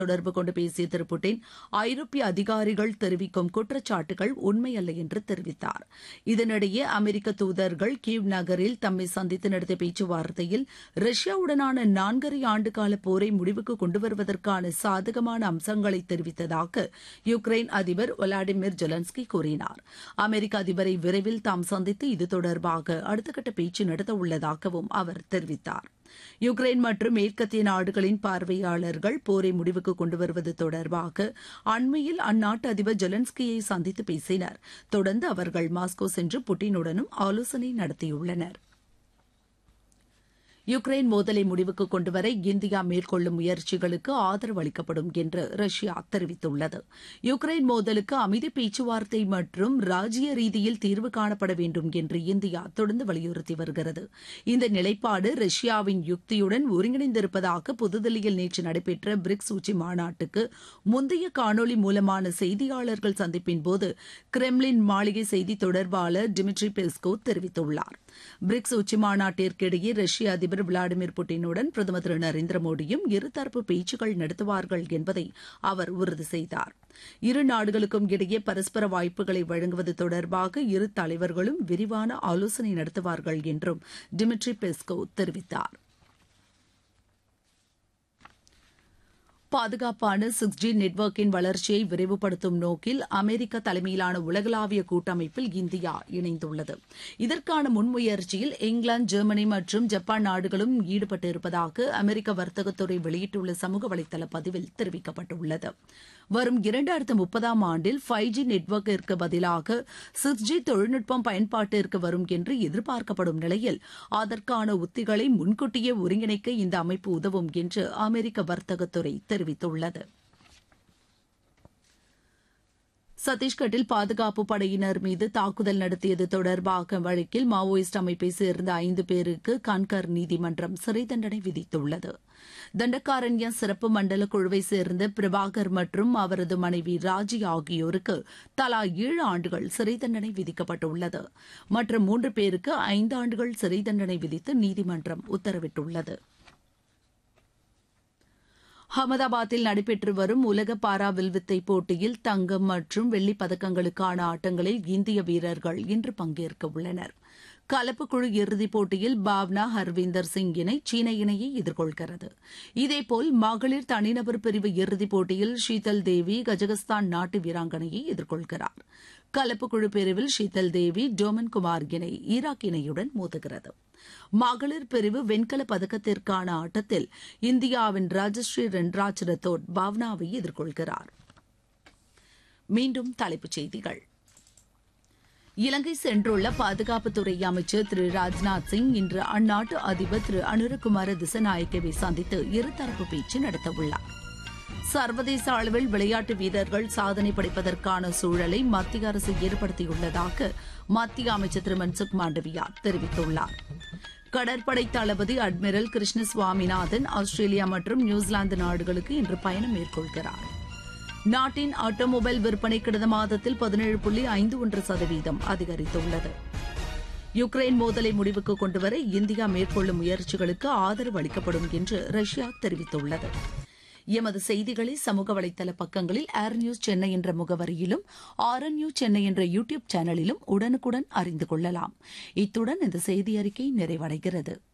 தொடர்பு கொண்டு பேசிய திரு புட்டின் ஐரோப்பிய அதிகாரிகள் தெரிவிக்கும் குற்றச்சாட்டுகள் உண்மையல்ல என்று தெரிவித்தார் இதனிடையே அமெரிக்க தூதர்கள் கீவ் நகரில் தம்மை சந்தித்து நடத்திய பேச்சுவார்த்தையில் ரஷ்யாவுடனான நான்கரை ஆண்டுகால போரை முடிவுக்கு கொண்டுவருவதற்கான சாதகமான அம்சங்களை தெரிவித்ததாக யுக்ரைன் அதிபர் விளாடிமிர் ஜெலன்ஸ்கி கூறினார் அமெரிக்க அதிபரை விரைவில் தாம் சந்தித்து இது தொடர்பாக அடுத்த கட்ட பேச்சு நடத்த உள்ளதாகவும் அவர் தெரிவித்தார் யுக்ரைன் மற்றும் மேற்கத்திய நாடுகளின் பார்வையாளர்கள் போரை முடிவுக்கு கொண்டுவருவது தொடர்பாக அண்மையில் அந்நாட்டு அதிபர் ஜெலன்ஸ்கியை சந்தித்து பேசினர் தொடர்ந்து அவர்கள் மாஸ்கோ சென்று புட்டினுடனும் ஆலோசனை நடத்தியுள்ளனர் யுக்ரைன் மோதலை முடிவுக்கு கொண்டுவர இந்தியா மேற்கொள்ளும் முயற்சிகளுக்கு ஆதரவு அளிக்கப்படும் என்று ரஷ்யா தெரிவித்துள்ளது யுக்ரைன் மோதலுக்கு அமைதி பேச்சுவார்த்தை மற்றும் ராஜ்ய ரீதியில் தீர்வு காணப்பட வேண்டும் என்று இந்தியா தொடர்ந்து வலியுறுத்தி வருகிறது இந்த நிலைப்பாடு ரஷ்யாவின் யுக்தியுடன் ஒருங்கிணைந்திருப்பதாக புதுதில்லியில் நேற்று நடைபெற்ற பிரிக்ஸ் உச்சி மாநாட்டுக்கு முந்தைய காணொலி மூலமான செய்தியாளர்கள் சந்திப்பின் போது கிரெம்லின் மாளிகை செய்தி தொடர்பாளர் டிமிட்ரி பெஸ்கோ தெரிவித்துள்ளார் பிரிக்ஸ் உச்சி மாநாட்டிற்கிடையே ரஷ்ய அதிபர் விளாடிமிர் புட்டினுடன் பிரதமர் திரு நரேந்திர மோடியும் இருதரப்பு பேச்சுக்கள் நடத்துவார்கள் என்பதை அவர் உறுதி செய்தார் இரு நாடுகளுக்கும் இடையே பரஸ்பர வாய்ப்புகளை வழங்குவது தொடர்பாக இரு தலைவர்களும் விரிவான ஆலோசனை நடத்துவார்கள் என்றும் டிமிட்ரி பெஸ்கோ தெரிவித்தார் பாதுகாப்பான சிக்ஸ் ஜி நெட்வொர்க்கின் வளர்ச்சியை விரைவுபடுத்தும் நோக்கில் அமெரிக்க தலைமையிலான உலகளாவிய கூட்டமைப்பில் இந்தியா இணைந்துள்ளது இதற்கான முன்முயற்சியில் இங்கிலாந்து ஜெர்மனி மற்றும் ஜப்பான் நாடுகளும் ஈடுபட்டிருப்பதாக அமெரிக்க வர்த்தகத்துறை வெளியிட்டுள்ள சமூக வலைதள பதிவில் தெரிவிக்கப்பட்டுள்ளது வரும் இரண்டாயிரத்து முப்பதாம் ஆண்டில் ஃபைவ் ஜி நெட்வொர்க்கிற்கு பதிலாக சிக்ஸ் ஜி தொழில்நுட்பம் பயன்பாட்டிற்கு வரும் என்று எதிர்பார்க்கப்படும் நிலையில் அதற்கான உத்திகளை முன்கூட்டியே ஒருங்கிணைக்க இந்த அமைப்பு உதவும் என்று அமெரிக்க வர்த்தகத்துறை தெரிவித்துள்ளது சத்தீஸ்கட்டில் பாதுகாப்பு படையினர் மீது தாக்குதல் நடத்தியது தொடர்பாக வழக்கில் மாவோயிஸ்ட் அமைப்பை சேர்ந்த ஐந்து பேருக்கு கன்கர் நீதிமன்றம் சிறை தண்டனை விதித்துள்ளது தண்டக்காரண்ய சிறப்பு மண்டல குழுவை சேர்ந்த பிரபாகர் மற்றும் அவரது மனைவி ராஜி ஆகியோருக்கு தலா ஏழு ஆண்டுகள் சிறை தண்டனை விதிக்கப்பட்டுள்ளது மற்ற மூன்று பேருக்கு ஐந்து ஆண்டுகள் சிறை தண்டனை விதித்து நீதிமன்றம் உத்தரவிட்டுள்ளது அகமதாபாத்தில் நடைபெற்று வரும் உலக பாரா வில்வித்தை போட்டியில் தங்கம் மற்றும் வெள்ளிப் பதக்கங்களுக்கான ஆட்டங்களில் இந்திய வீரர்கள் இன்று பங்கேற்க உள்ளனர் கலப்பு குழு இறுதிப் போட்டியில் பாவ்னா ஹர்வீந்தர் சிங் இணை சீன இணையை எதிர்கொள்கிறது இதேபோல் மகளிர் தனிநபர் பிரிவு இறுதிப் போட்டியில் ஷீதல் தேவி கஜகஸ்தான் நாட்டு வீராங்கனையை எதிர்கொள்கிறார் கலப்பு குழு பிரிவில் ஷீதல் தேவி டோமன் குமார் இணை ஈராக் இணையுடன் மோதுகிறது மகளிர் பிரிவு வெண்கல பதக்கத்திற்கான ஆட்டத்தில் இந்தியாவின் ராஜஸ்ரீ ரென்ராஜ் ரத்தோட் பாவ்னாவை எதிர்கொள்கிறார் மீண்டும் தலைப்புச் செய்திகள் இலங்கை சென்றுள்ள பாதுகாப்புத்துறை அமைச்சர் திரு ராஜ்நாத் சிங் இன்று அந்நாட்டு அதிபர் திரு அனுரகுமார திசநாயக்கவை சந்தித்து இருதரப்பு பேச்சு நடத்தவுள்ளார் சர்வதேச அளவில் விளையாட்டு வீரர்கள் சாதனை படைப்பதற்கான சூழலை மத்திய அரசு ஏற்படுத்தியுள்ளதாக மத்திய அமைச்சர் திரு மன்சுக் மாண்டவியா தெரிவித்துள்ளார் கடற்படை தளபதி அட்மிரல் கிருஷ்ண சுவாமிநாதன் ஆஸ்திரேலியா மற்றும் நியூசிலாந்து நாடுகளுக்கு இன்று பயணம் மேற்கொள்கிறார் நாட்டின் ஆட்டோமொபைல் விற்பனை கடந்த மாதத்தில் பதினேழு புள்ளி ஐந்து ஒன்று சதவீதம் அதிகரித்துள்ளது யுக்ரைன் மோதலை முடிவுக்கு கொண்டுவர இந்தியா மேற்கொள்ளும் முயற்சிகளுக்கு ஆதரவு அளிக்கப்படும் என்று ரஷ்யா தெரிவித்துள்ளது எமது செய்திகளை சமூக வலைதள பக்கங்களில் ஏர் நியூஸ் சென்னை என்ற முகவரியிலும் ஆர் என் நியூஸ் சென்னை என்ற யூ டியூப் சேனலிலும் உடனுக்குடன் அறிந்து கொள்ளலாம் இத்துடன் இந்த செய்தி அறிக்கை நிறைவடைகிறது